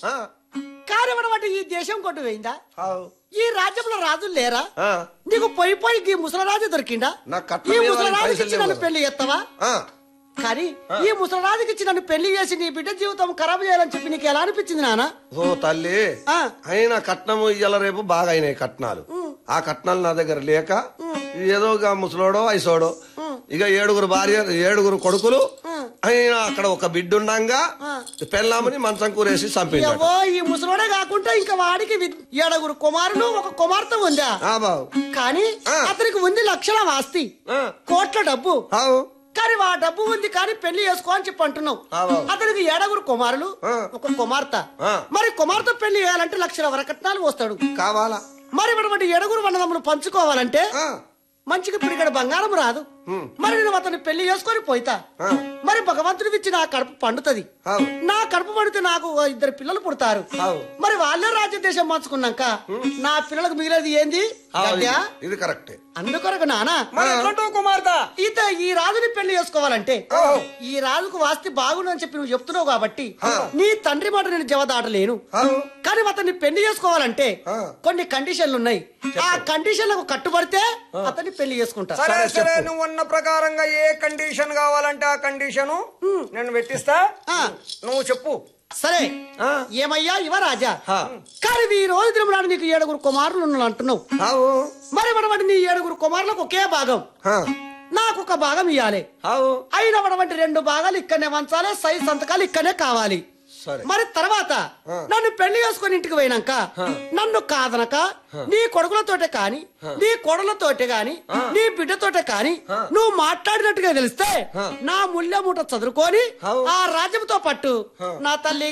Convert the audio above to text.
ఆ, కానీ మనమాట ఈ దేశం కొట్టు పోయిందా ఆవు. ఈ రాజ్యంలో రాజులు లేరా ఆ, నీకు పోయి పోయి ఈ ముసలరాజు దొరికిందా నాకు కట్నం ఈ ఇవ్వాలని ముసలరాజుకి పైసలు ఇచ్చి లేవు నన్ను కదా. పెళ్లి చేస్తావా ఆ, కానీ ఈ ముసలరాజుకి ఇచ్చి నన్ను పెళ్లి చేసి నీ బిడ్డ జీవితం ఖరాబ్ చేయాలని చెప్పి నీకు ఎలా అనిపించింది నాన్న ఓ తల్లి ఆ. అయినా కట్నము ఇయ్యాల రేపు బాగా అయినాయి కట్నాలు ఆ కట్నాలు నా దగ్గర లేక ఏదో ఒక ముసలోడో ఐసోడో ఇక ఏడుగురు భార్య ఏడుగురు కొడుకులు అయినా అక్కడ ఒక బిడ్డ ఉండంగా పెళ్ళామని మంచం కూరేసి చంపిండు ఎవో ఈ ముసలోడే కాకుండా ఇంకా వాడికి వి- ఏడుగురు కుమారులు ఒక కుమార్తె ఉందా ఆ బావు కానీ ఆ. అతనికి ఉంది లక్షల ఆస్తి ఆ, కోట్ల డబ్బు ఆవు. కానీ ఆ డబ్బు ఉంది కానీ పెళ్లి చేసుకో అని చెప్పి అంటున్నావు ఆ బాబు. అతనికి ఏడుగురు కుమారులు ఆ. ఒక కుమార్తె ఆ. మరి కుమార్తె పెళ్లి చేయాలంటే లక్షల వరకట్నాలు వస్తాడు కావాలా మరి ఇటువంటి ఏడుగురు వన్నదమ్ములు పంచుకోవాలంటే ఆ, మంచిగా పిడిగడ బంగారం రాదు మరి నేను అతన్ని పెళ్లి చేసుకొని పోయితా ఆ. మరి భగవంతుడికి ఇచ్చి నా కడుపు పండుతుంది ఆవు. నా కడుపు పండితే నాకు ఓ ఇద్దరు పిల్లలు పుడతారు ఆవు. మరి వాళ్ళే రాజ్యదేశం మార్చుకున్నాక నా పిల్లలకు మిగిలేది ఏంది ఆవు, గడ్డా? ఇది- ఇది కరెక్టే అందుకొరకు నానా మరి ఎట్లుంటావు కుమార్తె ఈత ఈ రాజుని పెళ్లి చేసుకోవాలంటే ఈ రాజుకు వాస్తి బాగుందని చెప్పి నువ్వు చెప్తున్నావు కాబట్టి నీ తండ్రి మాట నేను జవదాటలేను ఆవు. కానీ అతన్ని పెళ్లి చేసుకోవాలంటే ఆ. కొన్ని కండిషన్లు ఉన్నాయి ఆ కండిషన్లకు కట్టుబడితే అతన్ని పెళ్లి చేసుకుంటా సరే సరే, సరే చెప్పు. నువ్వు అన్న ప్రకారంగా ఏ కండిషన్ కావాలంటే ఆ కండిషన్ నేను పెట్టిస్తా ఆ. నువ్వు చెప్పు సరే ఆ. ఏమయ్యా యువరాజా ఆ. కానీ ఈ రోజు దినం నాడు నీకు ఏడుగురు కుమారులు ఉన్నారు అంటున్నావు ఆవు. మరి మనవంటి నీ ఏడుగురు కుమారులకు ఒకే భాగం ఆ, నాకు ఒక భాగం ఇవ్వాలి ఆవు. అయిన మనవంటి రెండు భాగాలు ఇక్కడనే వంచాలి సై సంతకాలు ఇక్కడనే కావాలి సరే మరి తర్వాత ఆ. నన్ను పెళ్లి చేసుకుని ఇంటికి పోయినాక నన్ను కాదనక నీ కొడుకులతోటే కాని నీ కొడులతోటే గాని నీ బిడ్డతోటే కాని నువ్వు మాట్లాడినట్టుగా తెలిస్తే నా ముళ్ళ మూట చదువుకొని అవు. ఆ రాజ్యంతో పట్టు నా తల్లి